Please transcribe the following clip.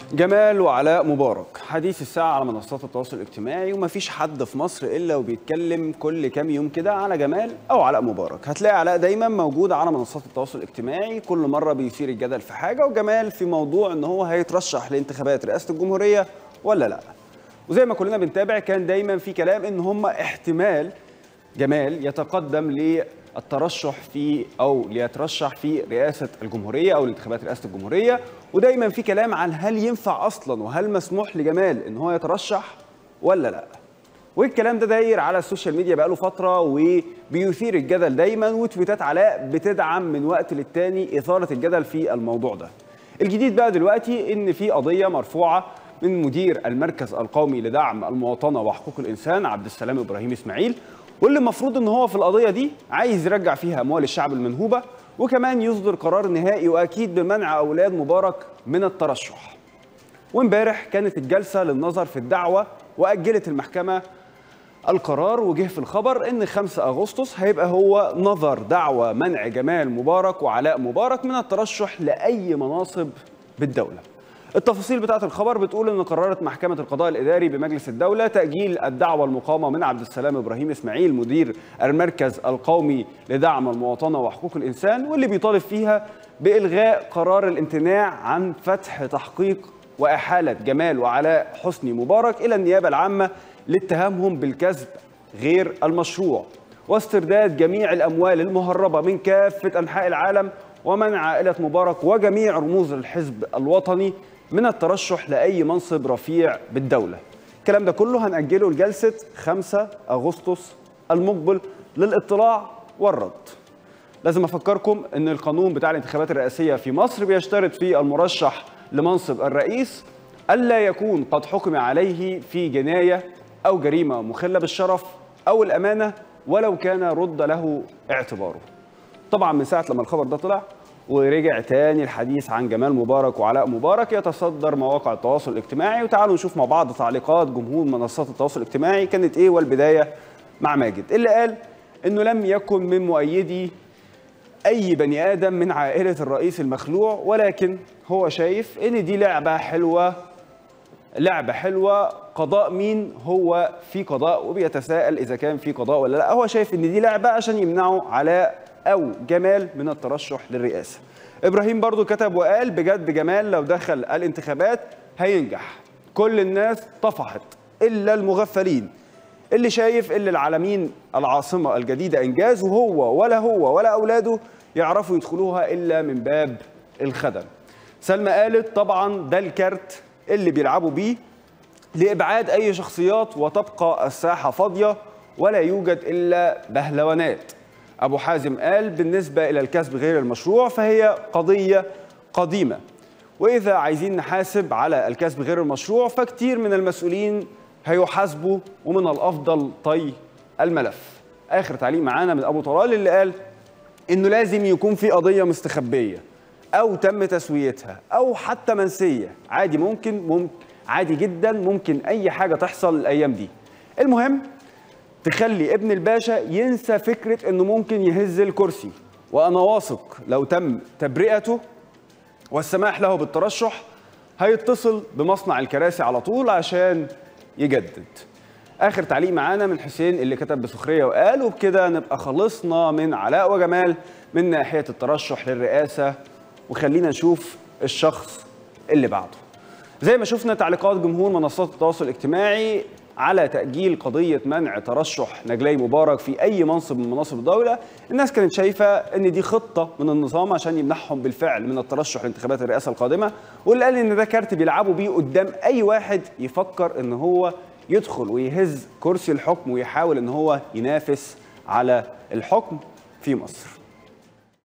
جمال وعلاء مبارك حديث الساعة على منصات التواصل الاجتماعي ومفيش حد في مصر إلا وبيتكلم كل كام يوم كده على جمال أو علاء مبارك هتلاقي علاء دايما موجود على منصات التواصل الاجتماعي كل مرة بيثير الجدل في حاجة وجمال في موضوع إن هو هيترشح لانتخابات رئاسة الجمهورية ولا لأ وزي ما كلنا بنتابع كان دايما في كلام إن هم احتمال جمال يتقدم للترشح في او ليترشح في رئاسه الجمهوريه او لانتخابات رئاسه الجمهوريه ودايما في كلام عن هل ينفع اصلا وهل مسموح لجمال ان هو يترشح ولا لا والكلام ده داير على السوشيال ميديا بقاله فتره وبيثير الجدل دايما وتويتات علاء بتدعم من وقت للتاني اثاره الجدل في الموضوع ده الجديد بقى دلوقتي ان في قضيه مرفوعه من مدير المركز القومي لدعم المواطنه وحقوق الانسان عبد السلام ابراهيم اسماعيل واللي المفروض ان هو في القضيه دي عايز يرجع فيها اموال الشعب المنهوبه وكمان يصدر قرار نهائي واكيد بمنع اولاد مبارك من الترشح. وامبارح كانت الجلسه للنظر في الدعوه واجلت المحكمه القرار وجه في الخبر ان 5 اغسطس هيبقى هو نظر دعوى منع جمال مبارك وعلاء مبارك من الترشح لاي مناصب بالدوله. التفاصيل بتاعت الخبر بتقول ان قررت محكمه القضاء الاداري بمجلس الدوله تاجيل الدعوى المقامه من عبد السلام ابراهيم اسماعيل مدير المركز القومي لدعم المواطنه وحقوق الانسان واللي بيطالب فيها بالغاء قرار الامتناع عن فتح تحقيق واحاله جمال وعلاء حسني مبارك الى النيابه العامه لاتهامهم بالكذب غير المشروع واسترداد جميع الاموال المهربه من كافه انحاء العالم ومنع عائله مبارك وجميع رموز الحزب الوطني من الترشح لاي منصب رفيع بالدوله. الكلام ده كله هنأجله لجلسه 5 اغسطس المقبل للاطلاع والرد. لازم افكركم ان القانون بتاع الانتخابات الرئاسيه في مصر بيشترط في المرشح لمنصب الرئيس الا يكون قد حكم عليه في جنايه او جريمه مخله بالشرف او الامانه ولو كان رد له اعتباره. طبعا من ساعه لما الخبر ده طلع ورجع تاني الحديث عن جمال مبارك وعلاء مبارك يتصدر مواقع التواصل الاجتماعي وتعالوا نشوف مع بعض تعليقات جمهور منصات التواصل الاجتماعي كانت ايه والبدايه مع ماجد اللي قال انه لم يكن من مؤيدي اي بني ادم من عائله الرئيس المخلوع ولكن هو شايف ان دي لعبه حلوه لعبه حلوه قضاء مين هو في قضاء وبيتساءل اذا كان في قضاء ولا لا هو شايف ان دي لعبه عشان يمنعوا علاء او جمال من الترشح للرئاسه ابراهيم برضو كتب وقال بجد جمال لو دخل الانتخابات هينجح كل الناس طفحت الا المغفلين اللي شايف اللي العالمين العاصمه الجديده انجاز وهو ولا هو ولا اولاده يعرفوا يدخلوها الا من باب الخدم سلمى قالت طبعا ده الكارت اللي بيلعبوا بيه لابعاد اي شخصيات وتبقى الساحه فاضيه ولا يوجد الا بهلوانات أبو حازم قال بالنسبة إلى الكسب غير المشروع فهي قضية قديمة وإذا عايزين نحاسب على الكسب غير المشروع فكتير من المسؤولين هيحاسبوا ومن الأفضل طي الملف آخر تعليق معانا من أبو طلال اللي قال إنه لازم يكون في قضية مستخبية أو تم تسويتها أو حتى منسية عادي ممكن ممكن عادي جدا ممكن أي حاجة تحصل الأيام دي المهم تخلي ابن الباشا ينسى فكرة انه ممكن يهز الكرسي وانا واثق لو تم تبرئته والسماح له بالترشح هيتصل بمصنع الكراسي على طول عشان يجدد اخر تعليق معانا من حسين اللي كتب بسخريه وقال وبكده نبقى خلصنا من علاء وجمال من ناحيه الترشح للرئاسه وخلينا نشوف الشخص اللي بعده زي ما شفنا تعليقات جمهور منصات التواصل الاجتماعي على تأجيل قضية منع ترشح نجلاي مبارك في أي منصب من مناصب الدولة الناس كانت شايفة أن دي خطة من النظام عشان يمنحهم بالفعل من الترشح لانتخابات الرئاسة القادمة واللي قال أن ده كارت بيلعبوا بيه قدام أي واحد يفكر أن هو يدخل ويهز كرسي الحكم ويحاول أن هو ينافس على الحكم في مصر